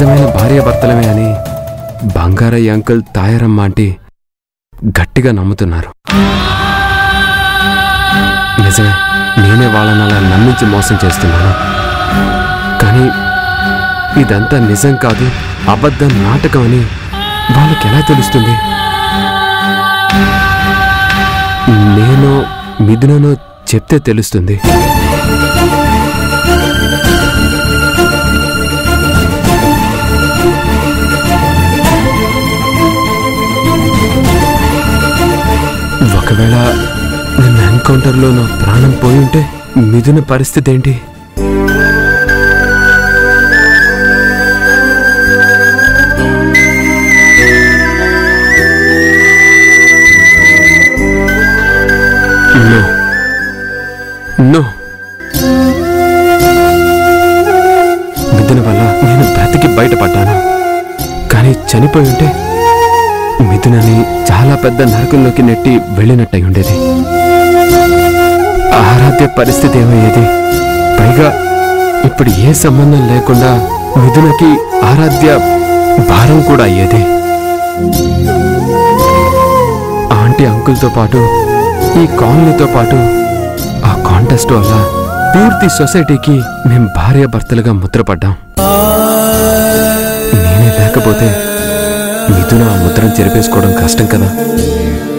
నిజమైన భార్యాభర్తలమే అని Bangarayya uncle Tayaramma aunty గట్టిగా నమ్ముతున్నారు నిజమే నేనే వాళ్ళని అలా నమ్మించి మోసం చేస్తున్నాను కానీ ఇదంతా నిజం కాదు అబద్ధం నాటకం అని వాళ్ళకి ఎలా తెలుస్తుంది నేను మిథుననో చెప్తే తెలుస్తుంది ఒకవేళ నిన్న ఎన్కౌంటర్లో నా ప్రాణం పోయి ఉంటే మిథున పరిస్థితి ఏంటి నో నో మిథున వల్ల నేను బ్రతికి బయటపడ్డాను కానీ చనిపోయి ఉంటే మిథునని చాలా పెద్ద నరకంలోకి నెట్టి వెళ్ళినట్టయి ఉండేది ఆరాధ్య పరిస్థితి ఏమయ్యేది పైగా ఇప్పుడు ఏ సంబంధం లేకుండా మిథునకి ఆరాధ్య భారం కూడా అయ్యేది ఆంటీ అంకుల్తో పాటు ఈ కాలనీతో పాటు ఆ కాంటెస్ట్ వల్ల పూర్తి సొసైటీకి మేం భార్యాభర్తలుగా ముద్రపడ్డాం నేనే లేకపోతే మిథున ఆ ముద్రను చెరిపేసుకోవడం కష్టం కదా